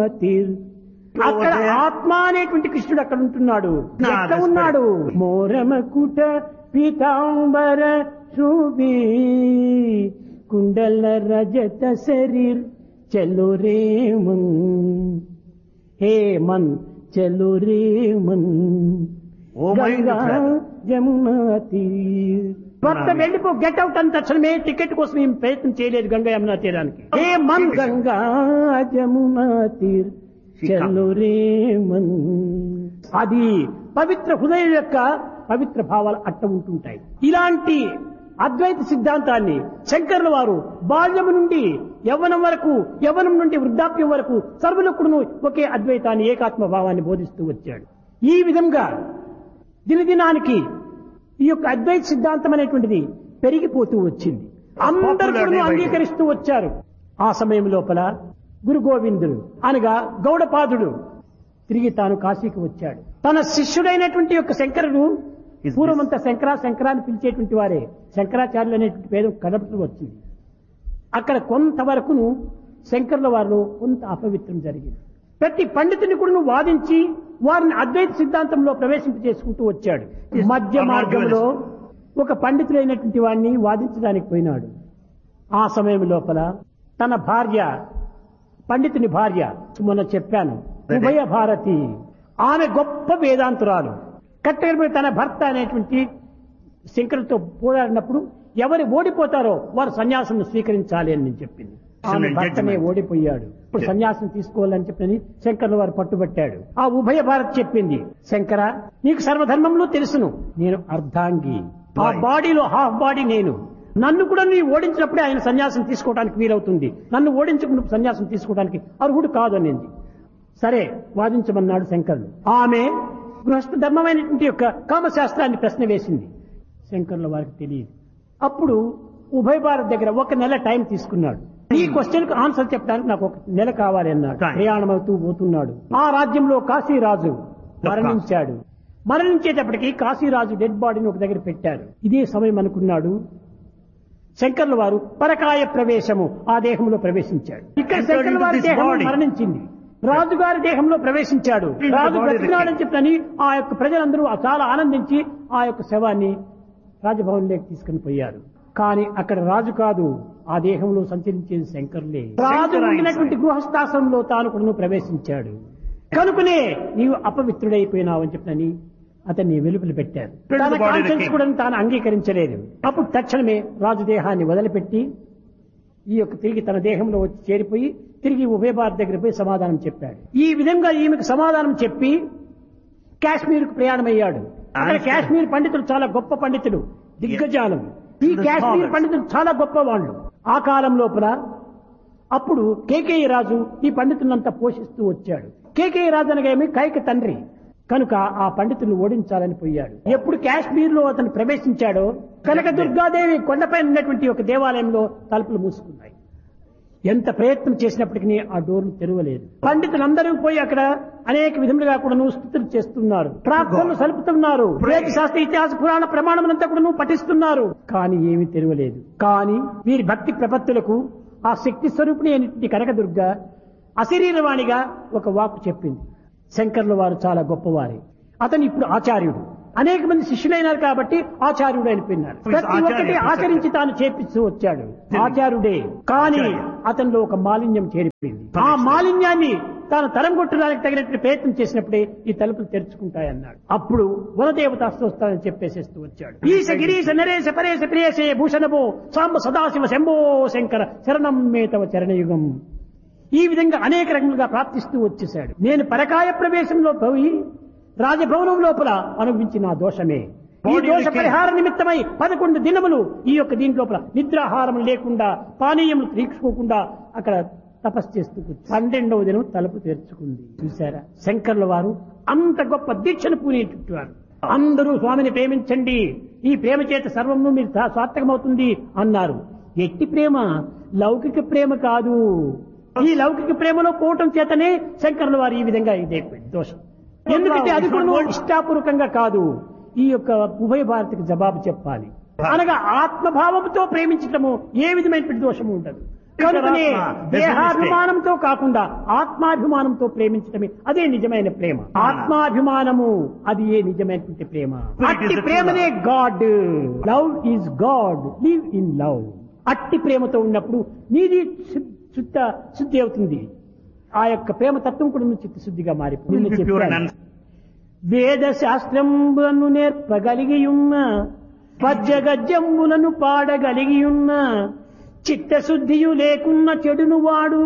తీర్ అక్కడ ఆత్మ అనేటువంటి కృష్ణుడు అక్కడ ఉంటున్నాడు Ah, ఎక్కడ that's ఉన్నాడు మోరమకుట పీతాంబర శోభి కుండల రజత శరీర్ చలో రే మన్ హే మన్ చలో రే మన్ Oh, my Ganga God. Jamuna తీర్ భర్త వెళ్ళిపో గెట్ అవుట్ అని తక్షణమే టికెట్ కోసం ఏం ప్రయత్నం చేయలేదు గంగా యమునా తీరానికి హే మన్ గంగా జమునా తీర్ చలో రే మన్ అది పవిత్ర హృదయం యొక్క పవిత్ర భావాలు అట్ట ఉంటుంటాయి ఇలాంటి అద్వైత సిద్ధాంతాన్ని శంకరుల వారు బాల్యము నుండి యవ్వనం వరకు యవ్వనం నుండి వృద్ధాప్యం వరకు సర్వులకుడును ఒకే అద్వైతాన్ని ఏకాత్మ భావాన్ని బోధిస్తూ వచ్చాడు ఈ విధంగా దినదినానికి ఈ యొక్క అద్వైత సిద్ధాంతం అనేటువంటిది పెరిగిపోతూ వచ్చింది అందరూ కూడా అంగీకరిస్తూ వచ్చారు ఆ సమయం లోపల గురు గోవిందుడు అనగా గౌడపాదుడు తిరిగి తాను కాశీకి వచ్చాడు తన శిష్యుడైనటువంటి యొక్క శంకరుడు Is పూర్వమంతా శంకరా శంకరా అని పిలిచేటువంటి వారే శంకరాచార్యులు అనేటువంటి పేరు కనపడుతూ వచ్చింది అక్కడ కొంతవరకును శంకరుల వారిలో కొంత అపవిత్రం జరిగింది ప్రతి పండితుని కూడా వాదించి వారిని అద్వైత సిద్ధాంతంలో ప్రవేశింప చేసుకుంటూ వచ్చాడు మధ్య మార్గంలో ఒక పండితుడైనటువంటి వాడిని వాదించడానికి పోయినాడు ఆ సమయం లోపల తన భార్య పండితుని భార్య మొన్న చెప్పాను ఉభయ భారతి ఆమె గొప్ప వేదాంతురాలు కట్టెలపై తన భర్త అనేటువంటి శంకరుతో పోరాడినప్పుడు ఎవరు ఓడిపోతారో వారు సన్యాసం స్వీకరించాలి అని నేను చెప్పింది ఆమె Excellent భర్తనే judgment. ఓడిపోయాడు ఇప్పుడు సన్యాసం తీసుకోవాలని చెప్పని శంకర్ల వారు పట్టుబట్టాడు ఆ ఉభయ భారత్ చెప్పింది శంకర నీకు సర్వధర్మంలో తెలుసును నేను అర్ధాంగి ఆ Right. బాడీలో హాఫ్ బాడీ నేను నన్ను కూడా నీ ఓడించినప్పుడే ఆయన సన్యాసం తీసుకోవడానికి వీలవుతుంది నన్ను ఓడించకుండా సన్యాసం తీసుకోవడానికి అర్హుడు కాదు అనేది సరే వాదించమన్నాడు శంకరుడు ఆమె గృహస్థ ధర్మమైనటువంటి యొక్క కామశాస్త్రాన్ని ప్రశ్న వేసింది శంకర్ల వారికి తెలియదు అప్పుడు ఉభయ భారత్ దగ్గర ఒక నెల టైం తీసుకున్నాడు ఈ క్వశ్చన్ కు ఆన్సర్ చెప్పడానికి నాకు ఒక నెల కావాలి అన్నాడు Time. ప్రయాణం అవుతూ పోతున్నాడు ఆ రాజ్యంలో కాశీరాజు మరణించాడు మరణించేటప్పటికి కాశీరాజు డెడ్ బాడీని ఒక దగ్గర పెట్టారు ఇదే సమయం అనుకున్నాడు శంకర్ల వారు పరకాయ ప్రవేశము ఆ దేహంలో ప్రవేశించాడు ఇక్కడ Entered శంకర్ల into వారి this దేహం body. మరణించింది రాజుగారి దేహంలో ప్రవేశించాడు Into the Raju body of the బ్రతికినాడని king. చెప్పని ఆ యొక్క ప్రజలందరూ చాలా ఆనందించి ఆ యొక్క శవాన్ని రాజభవన్లోకి తీసుకుని పోయారు కానీ అక్కడ రాజు కాదు ఆ దేహంలో సంచరించేది శంకర్లే రాజు శంకర ఉండినటువంటి గృహస్థాశ్రమంలో తాను కూడా ప్రవేశించాడు కనుకనే నీవు అపవిత్రుడైపోయినావు అని చెప్పని అతన్ని వెలుపల పెట్టారు Into the తన body of the conscience king. కూడా తాను అంగీకరించలేదు అప్పుడు తక్షణమే రాజు దేహాన్ని వదిలిపెట్టి ఈ యొక్క తిరిగి తన దేహంలో వచ్చి చేరిపోయి తిరిగి ఉభయ భారత్ దగ్గర పోయి సమాధానం చెప్పాడు ఈ విధంగా ఈమెకు సమాధానం చెప్పి కాశ్మీర్ కు ప్రయాణమయ్యాడు అక్కడ Understand. కాశ్మీర్ పండితులు చాలా గొప్ప పండితులు దిగ్గజాలం ఈ The కాశ్మీర్ scholars. పండితులు చాలా గొప్ప వాళ్ళు ఆ కాలం లోపల అప్పుడు కేకేయ రాజు ఈ పండితులంతా పోషిస్తూ వచ్చాడు కేకేయ రాజు అనగా ఏమి కైక తండ్రి కనుక ఆ పండితులను ఓడించాలని పోయాడు ఎప్పుడు కాశ్మీర్ లో అతను ప్రవేశించాడో కనక దుర్గాదేవి కొండపైన ఉన్నటువంటి ఒక దేవాలయంలో తలుపులు మూసుకున్నాయి ఎంత ప్రయత్నం చేసినప్పటికీ ఆ డోర్లు తెరవలేదు పండితులందరూ పోయి అక్కడ అనేక విధములుగా కూడా స్థుతులు చేస్తున్నారు ప్రార్థనలు సలుపుతున్నారు వేద శాస్త్ర ఇతిహాస పురాణ ప్రమాణములంతా కూడా పఠిస్తున్నారు కానీ ఏమీ తెరవలేదు కానీ వీరి భక్తి ప్రపత్తులకు ఆ శక్తి స్వరూపిణి అయినటువంటి కనకదుర్గ అశరీరవాణిగా ఒక వాక్కు చెప్పింది శంకర్ల వారు చాలా గొప్పవారే అతను ఇప్పుడు ఆచార్యుడు అనేక మంది శిష్యులైనారు కాబట్టి ఆచార్యుడు అనిపోయినారు So he's ప్రతి ఒక్కటి ఆచార్య. ఆచరించి తాను చేపిస్తూ వచ్చాడు ఆచారుడే కానీ ఆచార్య. అతనిలో ఒక మాలిన్యం చేరిపోయింది ఆ మాలిన్యాన్ని తాను తరం కొట్టడానికి తగినట్టు ప్రయత్నం చేసినప్పుడే ఈ తలుపులు తెరుచుకుంటాయన్నాడు అప్పుడు వనదేవత అస్తోస్తానని చెప్పేసేస్తూ వచ్చాడు ఈశ గిరీశ నరేశ పరేశ ప్రియేశే భూషణభో సాంబ సదాశివ శంభో శంకర శరణం మే తవ చరణయుగం ఈ విధంగా అనేక రకములుగా ప్రార్థిస్తూ వచ్చేశాడు నేను పరకాయ ప్రవేశంలో పోయి రాజభవనం లోపల అనుభవించిన ఆ దోషమే ఈ Body దోష became- పరిహార నిమిత్తమై పదకొండు దినములు ఈ యొక్క దీని లోపల నిద్రాహారం లేకుండా పానీయములు తీర్చుకోకుండా అక్కడ తపస్సు చేస్తూ కూర్చు- పన్నెండవ దినం తలుపు తెరుచుకుంది చూసారా శంకర్ల వారు అంత గొప్ప దీక్షను పూనేటట్టు అందరూ స్వామిని ప్రేమించండి ఈ ప్రేమ చేత సర్వము మీరు సా- సార్థకమవుతుంది అన్నారు ఎట్టి ప్రేమ లౌకిక ప్రేమ కాదు ఈ లౌకిక ప్రేమలో పోవటం చేతనే శంకరుల వారు ఈ విధంగా ఇదే దోషం ఎందుకంటే అది కూడా ఇష్టాపూర్వకంగా కాదు ఈ యొక్క ఉభయ భారతికి జవాబు చెప్పాలి అనగా ఆత్మభావంతో ప్రేమించటము ఏ విధమైనటువంటి దోషము ఉండదు కనుకనే Antaratma, there's no mistake. దేహాభిమానంతో కాకుండా ఆత్మాభిమానంతో ప్రేమించడమే అదే నిజమైన ప్రేమ ఆత్మాభిమానము అది ఏ నిజమైనటువంటి ప్రేమ Spirit is అట్టి the true ప్రేమనే God love is God live in love అట్టి ప్రేమతో ఉన్నప్పుడు నీది శు- శుద్ధ శుద్ధి అవుతుంది ఆ యొక్క ప్రేమ తత్వం కూడా నువ్వు చిత్తశుద్ధిగా మారిపోయింది Will be pure and un- వేద శాస్త్రములను నేర్పగలిగి ఉన్న పద్యగద్యములను పాడగలిగి ఉన్న చిత్తశుద్ధియు లేకున్న చెడును వాడు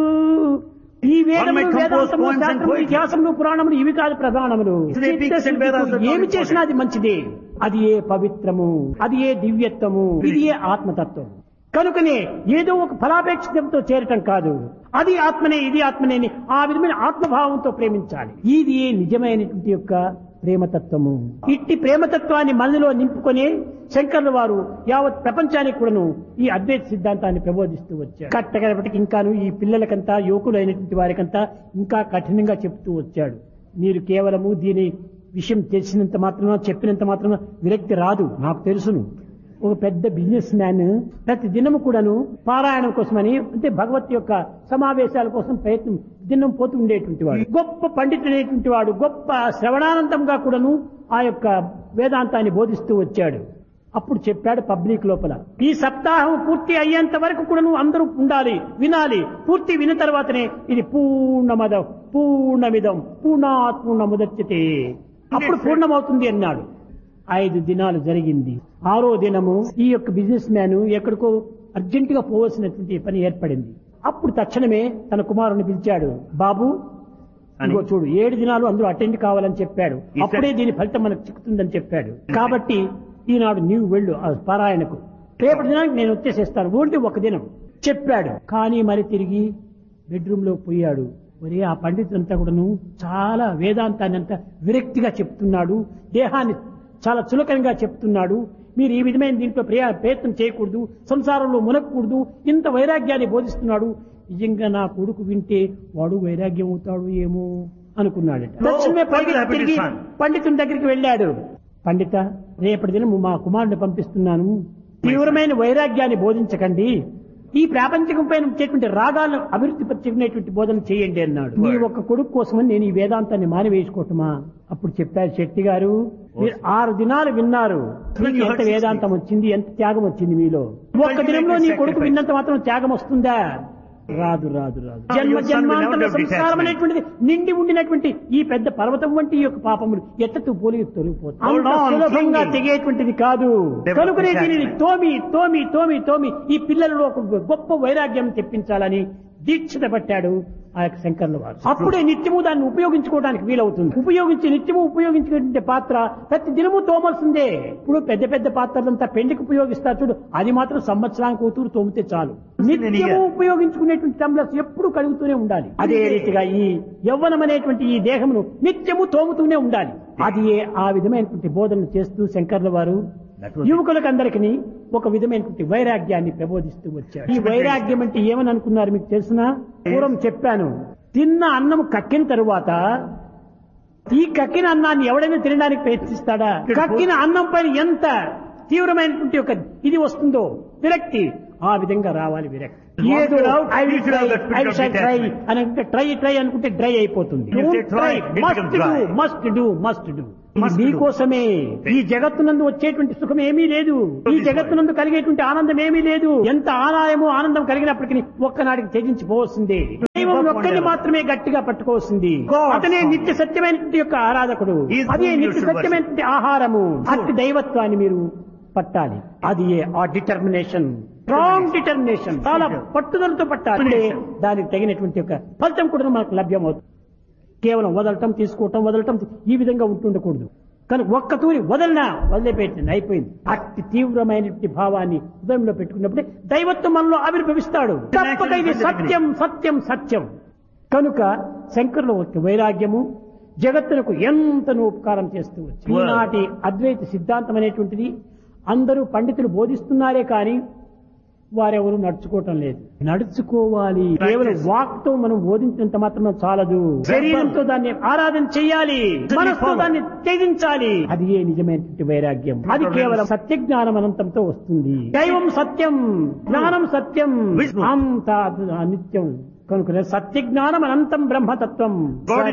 ఈ వేదములు One may compose వేదాంతములు poems and శాస్త్రములు poetry. ఇతిహాసములు పురాణములు ఇవి కాదు ప్రధానములు It's the epics and Vedas చిత్తశుద్ధితో are ఏమి not చేసినా అది మంచిదే అది ఏ పవిత్రము అది ఏ దివ్యత్వము ఇది ఏ ఆత్మతత్వం కనుకనే ఏదో ఒక ఫలాపేక్షితంతో చేరటం కాదు అది ఆత్మనే ఇది ఆత్మనే అని ఆ విధమైన ఆత్మభావంతో ప్రేమించాలి ఇది ఏ నిజమైనటువంటి యొక్క ప్రేమతత్వము ఇట్టి ప్రేమతత్వాన్ని మనలో నింపుకొని శంకర్ల వారు యావత్ ప్రపంచానికి కూడాను ఈ అద్వైత సిద్ధాంతాన్ని ప్రబోధిస్తూ వచ్చారు కట్టగలపటికి ఇంకాను ఈ పిల్లలకంతా యువకులైనటువంటి వారికంతా ఇంకా కఠినంగా చెప్తూ వచ్చాడు మీరు కేవలము దీని విషయం తెలిసినంత మాత్రమే చెప్పినంత మాత్రమే విరక్తి రాదు నాకు తెలుసును ఒక పెద్ద బిజినెస్ మ్యాన్ ప్రతి దినము కూడాను పారాయణం కోసమని అంటే భగవత్ యొక్క సమావేశాల కోసం ప్రయత్నం దినం పోతూ ఉండేటువంటి వాడు గొప్ప పండితుడైనటువంటి వాడు గొప్ప శ్రవణానందంగా కూడాను ఆ యొక్క వేదాంతాన్ని బోధిస్తూ వచ్చాడు అప్పుడు చెప్పాడు పబ్లిక్ లోపల ఈ సప్తాహం పూర్తి అయ్యేంత వరకు కూడాను అందరూ ఉండాలి వినాలి పూర్తి విన్న తర్వాతనే ఇది పూర్ణమదం పూర్ణమిదం పూర్ణాత్ పూర్ణముదచ్చతే అప్పుడు పూర్ణమవుతుంది అన్నాడు ఐదు దినాలు జరిగింది ఆరో దినము ఈ యొక్క బిజినెస్ మ్యాన్ ఎక్కడికో అర్జెంటుగా పోవలసినటువంటి పని ఏర్పడింది అప్పుడు తక్షణమే తన కుమారుని పిలిచాడు బాబు అని? ఇదిగో చూడు ఏడు దినాలు అందరూ అటెండ్ కావాలని చెప్పాడు He said- అప్పుడే దీని ఫలితం మనకు చిక్కుతుందని చెప్పాడు కాబట్టి ఈనాడు నీవు వెళ్ళు ఆ పారాయణకు రేపటి దినానికి నేను వచ్చేసేస్తాను ఓన్లీ ఒక దినం చెప్పాడు కానీ మరి తిరిగి బెడ్రూమ్ లో పోయాడు మరి ఆ పండితులంతా కూడాను చాలా వేదాంతాన్ని అంతా విరక్తిగా చెప్తున్నాడు దేహాన్ని చాలా చులకనగా చెప్తున్నాడు మీరు ఈ విధమైన దీంట్లో ప్రయా ప్రయత్నం చేయకూడదు సంసారంలో మునగకూడదు ఇంత వైరాగ్యాన్ని బోధిస్తున్నాడు నిజంగా నా కొడుకు వింటే వాడు వైరాగ్యం అవుతాడు ఏమో అనుకున్నాడు తక్షణమే పైకి happy to తిరిగి son. పండితుని దగ్గరికి వెళ్ళాడు పండిత రేపటి దినం మా కుమారుని పంపిస్తున్నాను తీవ్రమైన వైరాగ్యాన్ని బోధించకండి ఈ ప్రాపంచికం పైన వచ్చేటువంటి రాగాలను అభివృద్ధి పరిచేటువంటి బోధన చేయండి అన్నాడు మీ ఒక్క కొడుకు కోసమని నేను ఈ వేదాంతాన్ని మానివేసుకోవటమా అప్పుడు చెప్పారు శెట్టి గారు మీరు ఆరు దినాలు విన్నారు మీకు ఎంత వేదాంతం వచ్చింది ఎంత త్యాగం వచ్చింది మీలో ఒక్క దినంలో నీ కొడుకు విన్నంత మాత్రం త్యాగం వస్తుందా రాదు రాదు రాదు జన్మ జన్మాంతర సంస్కారం అనేటువంటిది నిండి ఉండినటువంటి ఈ పెద్ద పర్వతం వంటి ఈ యొక్క పాపములు ఎత్తు పోలి తొలగిపోతుంది Hold అంత on, సులభంగా thinking. తెగేటువంటిది కాదు They కనుకనే were దీనిని exactly. తోమి తోమి తోమి తోమి ఈ పిల్లలలో ఒక గొప్ప వైరాగ్యం తెప్పించాలని దీక్షత పట్టాడు ఆ యొక్క శంకర్ల వారు అప్పుడే నిత్యము దాన్ని ఉపయోగించుకోవడానికి వీలవుతుంది ఉపయోగించి నిత్యము ఉపయోగించుకునే పాత్ర ప్రతి దినము తోమాల్సిందే ఇప్పుడు పెద్ద పెద్ద పాత్రలంతా పెండికి ఉపయోగిస్తారు చూడు అది మాత్రం సంవత్సరానికి కూతురు తోమితే చాలు నిత్యము ఉపయోగించుకునేటువంటి టంబ్లర్స్ ఎప్పుడు కడుగుతూనే ఉండాలి అదే రీతిగా ఈ యవ్వనం అనేటువంటి ఈ దేహమును నిత్యము తోముతూనే ఉండాలి అది ఏ- ఆ విధమైనటువంటి బోధనలు చేస్తూ శంకర్ల వారు That was- యువకులకు అందరికి ఒక విధమైనటువంటి వైరాగ్యాన్ని ప్రబోధిస్తూ వచ్చారు ఈ వైరాగ్యం అంటే ఏమని అనుకున్నారు మీకు తెలిసిన పూర్వం చెప్పాను తిన్న అన్నం కక్కిన తరువాత ఈ కక్కిన అన్నాన్ని ఎవడైనా తినడానికి ప్రయత్నిస్తాడా కక్కిన అన్నం పైన ఎంత తీవ్రమైనటువంటి ఒక ఇది వస్తుందో విరక్తి ఆ విధంగా రావాలి విరక్తి Walk ఏదో it out, I will you should have try, that spirit I of shall try detachment. అని అంటే ట్రై ట్రై అనుకుంటే డ్రై అయిపోతుంది You say try, it must becomes do dry. Must do must do Must do. మీకోసమే ఈ జగత్తునందు వచ్చేటువంటి సుఖం ఏమీ లేదు ఈ జగత్తునందు కలిగేటువంటి ఆనందం ఏమీ లేదు ఎంత ఆదాయము ఆనందం కలిగినప్పటికీ ఒక్కనాటికి త్యజించిపోవలసిందే దైవం ఒక్కరిని మాత్రమే గట్టిగా పట్టుకోవాల్సింది God. అతనే నిత్య సత్యమైనటువంటి యొక్క ఆరాధకుడు He is అదే whom you నిత్య should సత్యమైనటువంటి ఆహారము అట్టి దైవత్వాన్ని మీరు పట్టాలి అది ఏ ఆ డిటర్మినేషన్ స్ట్రాంగ్ డిటర్మినేషన్ చాలా పట్టుదలతో పట్టాలి అప్పుడే దానికి తగినటువంటి యొక్క ఫలితం కూడా మనకు లభ్యమవుతుంది కేవలం వదలటం తీసుకోవటం వదలటం ఈ విధంగా ఉంటుండకూడదు కనుక ఒక్క తూరి వదలనా వదిలిపెట్టింది అయిపోయింది అట్టి తీవ్రమైనటువంటి భావాన్ని హృదయంలో పెట్టుకున్నప్పుడే దైవత్వం మనలో ఆవిర్భవిస్తాడు తప్పక ఇది సత్యం సత్యం సత్యం కనుక శంకరుల యొక్క వైరాగ్యము జగత్తునకు ఎంతను ఉపకారం చేస్తూ వచ్చి ఈనాటి అద్వైత సిద్ధాంతం అనేటువంటిది అందరూ పండితులు బోధిస్తున్నారే కానీ వారెవరు నడుచుకోవటం లేదు నడుచుకోవాలి కేవలం వాక్ తో మనం బోధించినంత మాత్రం చాలదు శరీరంతో దాన్ని ఆరాధన చేయాలి మనసుతో దాన్ని త్యజించాలి అది ఏ నిజమైనటువంటి వైరాగ్యం అది కేవలం సత్య జ్ఞానం అనంతంతో వస్తుంది దైవం సత్యం జ్ఞానం సత్యం Wisdom. అంత అనిత్యం కనుక సత్య జ్ఞానం అనంతం బ్రహ్మతత్వం God is